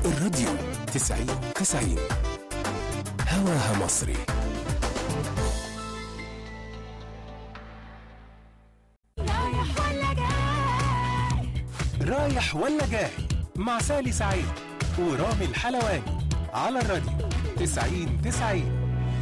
الراديو تسعين تسعين هواها مصري رايح ولا جاي رايح ولا جاي مع سالي سعيد ورامي الحلواني على الراديو تسعين تسعين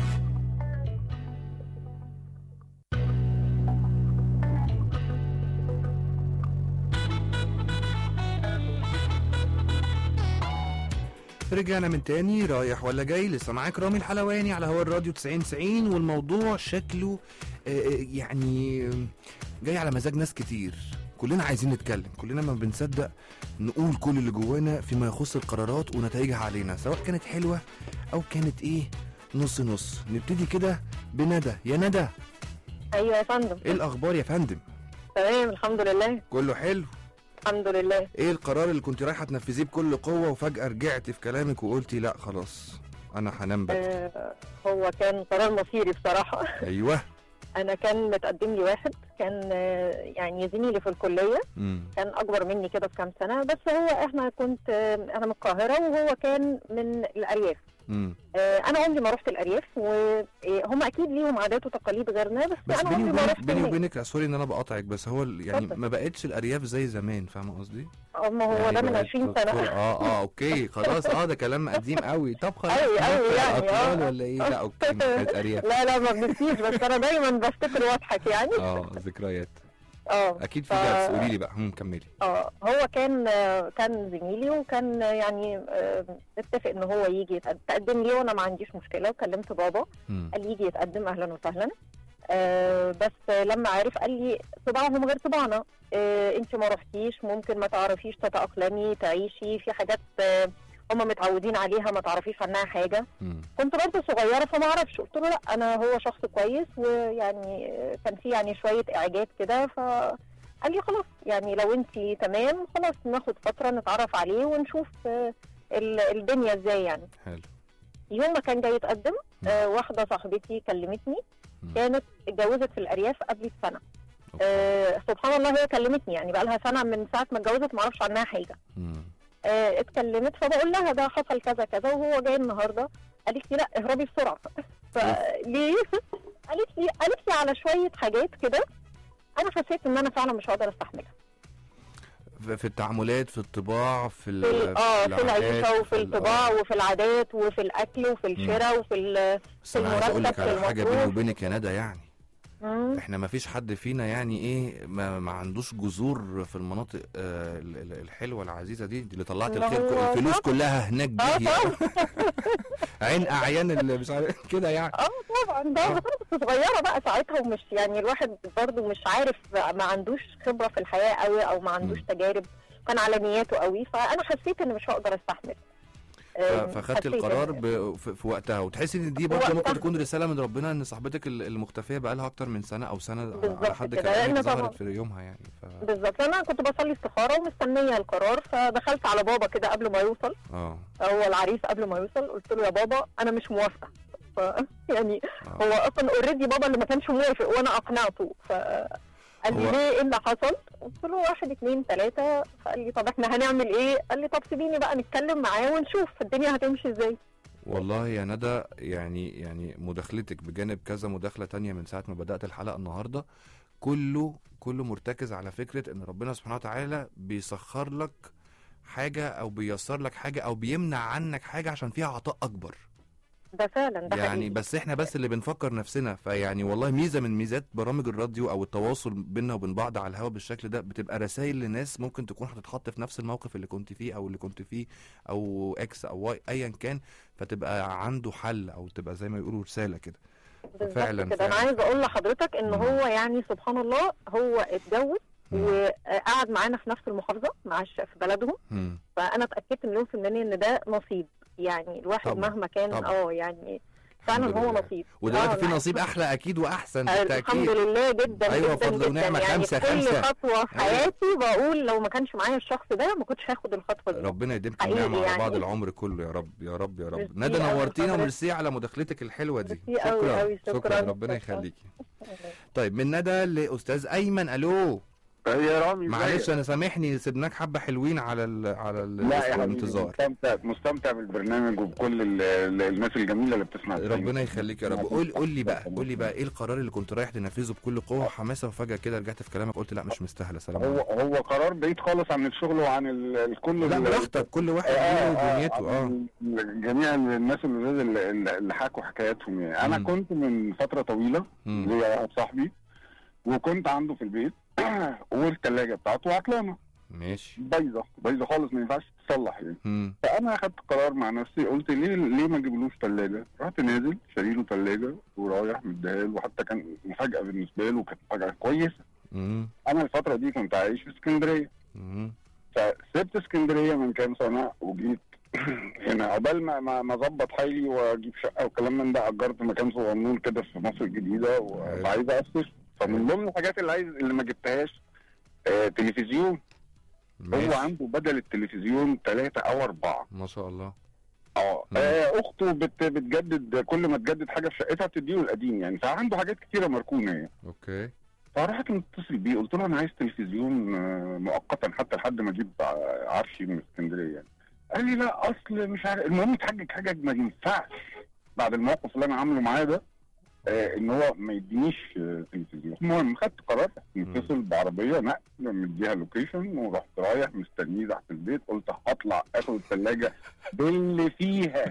رجعنا من تاني رايح ولا جاي لسه معاك رامي الحلواني على هوا الراديو 90 90 والموضوع شكله آه، آه، يعني جاي على مزاج ناس كتير كلنا عايزين نتكلم كلنا ما بنصدق نقول كل اللي جوانا فيما يخص القرارات ونتائجها علينا سواء كانت حلوة أو كانت إيه نص نص نبتدي كده بندى يا ندى ايوه يا فندم إيه الأخبار يا فندم تمام الحمد لله كله حلو الحمد لله إيه القرار اللي كنت رايحة تنفذيه بكل قوة وفجأة رجعتي في كلامك وقلتي لا خلاص أنا هنام بدري آه هو كان قرار مصيري بصراحه أيوه انا كان متقدم لي واحد كان آه يعني زميلي في الكليه مم. كان اكبر مني كده بكام سنه بس هو احنا كنت آه انا من القاهره وهو كان من الارياف مم. آه انا عمري ما رحت الارياف وهم اكيد ليهم عادات وتقاليد غيرنا بس, بس انا بيني عمري ما وبينك رحت بيني هناك. وبينك سوري ان انا بقاطعك بس هو ال- يعني اتفضل. ما بقتش الارياف زي زمان فاهمه قصدي؟ ما هو يعني ده من بقت 20 كل- سنه اه اه اوكي خلاص اه ده كلام قديم قوي طب خلاص أوي- أوي يعني، اطفال آه. ولا ايه؟ لا اوكي ما كانت ارياف لا لا ما بنسيش بس انا دايما بفتكر واضحك يعني اه ذكريات اه اكيد في ف- درس قولي لي بقى هم كملي اه هو كان آه، كان زميلي وكان آه، يعني آه، اتفق ان هو يجي يتقد- يتقدم لي وانا ما عنديش مشكله وكلمت بابا مم. قال لي يجي يتقدم اهلا وسهلا آه بس آه، لما عرف قال لي طباعهم غير طباعنا آه انت ما رحتيش ممكن ما تعرفيش تتاقلمي تعيشي في حاجات آه هم متعودين عليها ما تعرفيش عنها حاجه مم. كنت برضه صغيره فما اعرفش قلت له لا انا هو شخص كويس ويعني آه، كان في يعني شويه اعجاب كده ف قال لي خلاص يعني لو انت تمام خلاص ناخد فتره نتعرف عليه ونشوف آه، ال- الدنيا ازاي يعني حلو يوم ما كان جاي يتقدم مم. آه واحده صاحبتي كلمتني مم. كانت اتجوزت في الارياف قبلي بسنه أوكي. آه سبحان الله هي كلمتني يعني بقى لها سنه من ساعه ما اتجوزت ما اعرفش عنها حاجه مم. آه اتكلمت فبقول لها ده حصل كذا كذا وهو جاي النهارده قالت لي لا اهربي بسرعه فليه قالت لي قالت لي على شويه حاجات كده انا حسيت ان انا فعلا مش هقدر استحملها في في التعاملات في الطباع في ال- في ال- اه في العادات، العيشه وفي ال- الطباع آه. وفي العادات وفي الاكل وفي الشراء وفي ال- بس انا عايز اقول لك المرتب، على في حاجه بيني المصروف. وبينك يا ندى يعني مم. احنا ما فيش حد فينا يعني ايه ما, ما عندوش جذور في المناطق آه ال- ال- الحلوه العزيزه دي, دي اللي طلعت ما الخير هو الفلوس صح. كلها هناك دي اه هي طبعا عين اعيان اللي مش عارف كده يعني اه طبعا ده بس انا كنت صغيره بقى ساعتها ومش يعني الواحد برضه مش عارف ما عندوش خبره في الحياه قوي او ما عندوش مم. تجارب كان على نياته قوي فانا حسيت ان مش هقدر استحمل ف- آم، فخدت حسيت القرار إن- ب... في, في وقتها وتحسي ان دي برضه وقتها. ممكن تكون رساله من ربنا ان صاحبتك ال- المختفيه بقى لها اكتر من سنه او سنه على بالظبط حد كده، كلامك لأن طبعاً- ظهرت في يومها يعني ف... بالظبط انا كنت بصلي استخاره ومستنيه القرار فدخلت على بابا كده قبل ما يوصل اه هو العريس قبل ما يوصل قلت له يا بابا انا مش موافقه ف يعني آه. هو اصلا اوريدي بابا اللي ما كانش موافق وانا اقنعته ف قال لي هو- ليه ايه اللي حصل؟ قلت له واحد اتنين تلاته فقال لي طب احنا هنعمل ايه؟ قال لي طب سيبيني بقى نتكلم معاه ونشوف الدنيا هتمشي ازاي. والله يا ندى يعني يعني مداخلتك بجانب كذا مداخلة تانية من ساعة ما بدأت الحلقة النهاردة كله كله مرتكز على فكرة ان ربنا سبحانه وتعالى بيسخر لك حاجة او بيسر لك حاجة او بيمنع عنك حاجة عشان فيها عطاء اكبر ده فعلا ده يعني حقيقي. بس احنا بس اللي بنفكر نفسنا فيعني والله ميزة من ميزات برامج الراديو او التواصل بيننا وبين بعض على الهوا بالشكل ده بتبقى رسائل لناس ممكن تكون هتتحط في نفس الموقف اللي كنت فيه او اللي كنت فيه او اكس او واي ايا كان فتبقى عنده حل او تبقى زي ما يقولوا رسالة كده بالظبط فعلا- كده انا فعلا. عايز اقول لحضرتك ان مم. هو يعني سبحان الله هو اتجوز مم. وقعد معانا في نفس المحافظه معاش في بلدهم مم. فانا اتاكدت مليون في المية ان ده نصيب يعني الواحد طبعا، مهما كان طبعا. اه يعني فعلا الحمد هو لله. نصيب ودلوقتي آه، في لا، نصيب احلى اكيد واحسن الحمد بالتاكيد لله جدا أيوة، جدا فضل جدا ونعمة، يعني خمسة، كل خمسة. خطوه في أيوة. حياتي بقول لو ما كانش معايا الشخص ده ما كنتش هاخد الخطوه دي ربنا يديمكم حقيقي النعمه على يعني. بعض العمر كله يا رب يا رب يا رب ميرسي ندى أوي نورتينا لحضرتك. وميرسي على مداخلتك الحلوه دي ميرسي أوي أوي، شكراً. ربنا شكراً. يخليكي طيب من ندى لاستاذ ايمن الو يا رامي معلش ازيك؟ انا سامحني سيبناك حبه حلوين على ال على ال لا يا حبيبي الانتظار مستمتع مستمتع بالبرنامج وبكل ال- ال- الناس الجميله اللي بتسمع ربنا يخليك يا رب قول قول لي بقى قول لي بقى ايه القرار اللي كنت رايح تنفذه بكل قوه وحماسه وفجاه كده رجعت في كلامك قلت لا مش مستاهله سلام هو عليكم. هو قرار بعيد خالص عن الشغل وعن ال- الكل لا ال- براحتك كل واحد آه، له آه، دنيته اه عن جميع الناس اللي اللي اللي حكوا حكاياتهم يعني انا مم. كنت من فتره طويله مم. ليا واحد صاحبي وكنت عنده في البيت والثلاجه بتاعته عطلانه ماشي بايظه بايظه خالص ما ينفعش تتصلح يعني مم. فانا اخدت قرار مع نفسي قلت ليه ليه ما اجيبلوش ثلاجه؟ رحت نازل شاري له ثلاجه ورايح مديها له وحتى كان مفاجاه بالنسبه له كانت مفاجاه كويسه مم. انا الفتره دي كنت عايش في اسكندريه مم. فسبت اسكندريه من كام سنه وجيت هنا عقبال ما ما ما اظبط حالي واجيب شقه وكلام من ده اجرت مكان صغنون كده في مصر الجديده وعايز اسس فمن ضمن الحاجات اللي عايز اللي ما جبتهاش آه تلفزيون هو ماشي عنده بدل التلفزيون ثلاثة او اربعة ما شاء الله اه مم. آه، اخته بت بتجدد كل ما تجدد حاجه في شقتها بتديله القديم يعني فعنده حاجات كتيره مركونه يعني اوكي فرحت متصل بيه قلت له انا عايز تلفزيون آه، مؤقتا حتى لحد ما اجيب ع- عفشي من اسكندريه يعني قال لي لا اصل مش عارف المهم اتحجج حاجه ما ينفعش بعد الموقف اللي انا عامله معاه ده آه ان هو ما يدينيش آه، تلفزيون المهم خدت قرار نتصل بعربيه نقل مديها لوكيشن ورحت رايح مستنيه تحت البيت قلت هطلع اخد الثلاجه باللي فيها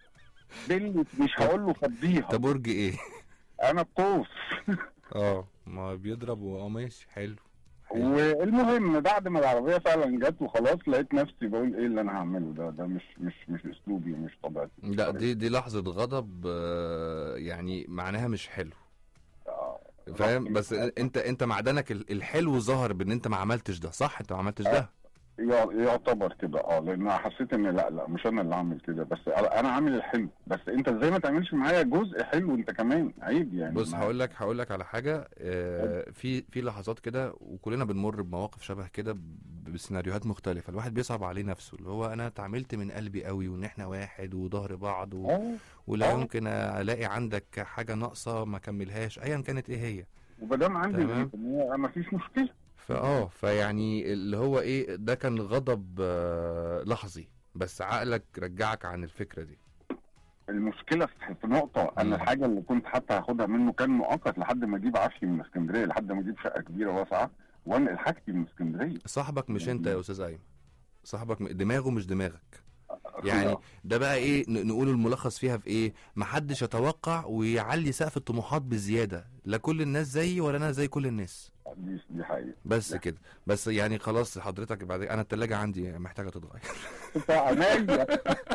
باللي مش هقول له فضيها ده برج ايه انا بقوس اه ما بيضرب اه ماشي حلو حلو. والمهم بعد ما العربيه فعلا جت وخلاص لقيت نفسي بقول ايه اللي انا هعمله ده ده مش مش مش اسلوبي ومش طبيعتي لا دي دي لحظه غضب آه، يعني معناها مش حلو آه، فاهم بس انت انت معدنك ال- الحلو ظهر بان انت ما عملتش ده صح انت ما عملتش ده يع- يعتبر كده اه لان أنا حسيت ان لا لا مش انا اللي عامل كده بس انا عامل الحلو بس انت ازاي ما تعملش معايا جزء حلو انت كمان عيب يعني بص ما- هقول لك هقول لك على حاجه آه، في في لحظات كده وكلنا بنمر بمواقف شبه كده ب- بسيناريوهات مختلفه الواحد بيصعب عليه نفسه اللي هو انا اتعاملت من قلبي قوي وان احنا واحد وظهر بعض و... اه ولا آه. يمكن الاقي عندك حاجه ناقصه ما كملهاش ايا كانت ايه هي وما دام عندي تمام. الامكانيه ما فيش مشكله فاه فيعني اللي هو ايه ده كان غضب آه، لحظي بس عقلك رجعك عن الفكره دي المشكله في في نقطه ان مم. الحاجه اللي كنت حتى هاخدها منه كان مؤقت لحد ما اجيب عفشي من اسكندريه لحد ما اجيب شقه كبيره واسعه وانقل حاجتي من اسكندريه صاحبك مش انت يا استاذ ايمن صاحبك م- دماغه مش دماغك يعني ده بقى ايه ن- نقول الملخص فيها في ايه محدش يتوقع ويعلي سقف الطموحات بزياده لا كل الناس زيي ولا انا زي كل الناس دي دي حقيقه بس كده بس يعني خلاص حضرتك بعد انا التلاجة عندي محتاجه تتغير عينيا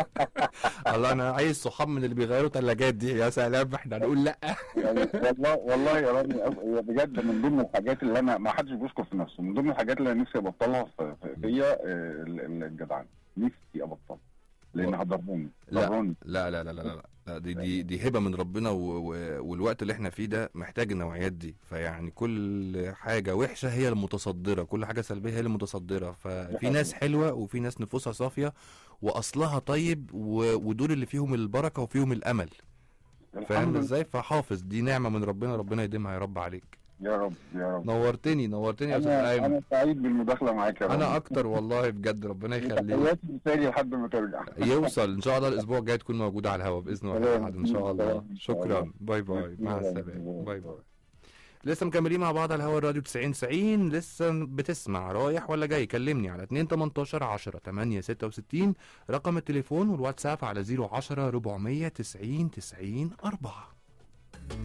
الله انا عايز صحاب من اللي بيغيروا تلاجات دي يا سلام احنا هنقول لا يعني والله والله يا رامي أب- هي بجد من ضمن الحاجات اللي انا ما حدش بيشكر في نفسه من ضمن الحاجات اللي انا نفسي ابطلها في- في- فيا آه، ال- ال- الجدعنه نفسي ابطلها لانها ضرباني لا. ضرباني لا لا لا لا لا, لا دي دي دي هبه من ربنا و و والوقت اللي احنا فيه ده محتاج النوعيات دي فيعني كل حاجه وحشه هي المتصدره كل حاجه سلبيه هي المتصدره ففي ناس حلوه وفي ناس نفوسها صافيه واصلها طيب و ودول اللي فيهم البركه وفيهم الامل الحمد فاهم لله. ازاي فحافظ دي نعمه من ربنا ربنا يديمها يا رب عليك يا رب يا رب نورتني نورتني يا استاذ انا ايمن انا سعيد بالمداخله معاك يا رامي انا اكتر والله بجد ربنا يخليك تحياتي لساري لحد ما ترجع يوصل ان شاء الله الاسبوع الجاي تكون موجود على الهواء باذن الله سلام. احد ان شاء الله سلام. شكرا باي باي مع سلام. السلامه باي باي لسه مكملين مع بعض على الهواء الراديو 90 90 لسه بتسمع رايح ولا جاي كلمني على 2 18 10 8 66 رقم التليفون والواتساب على 010 490 90 4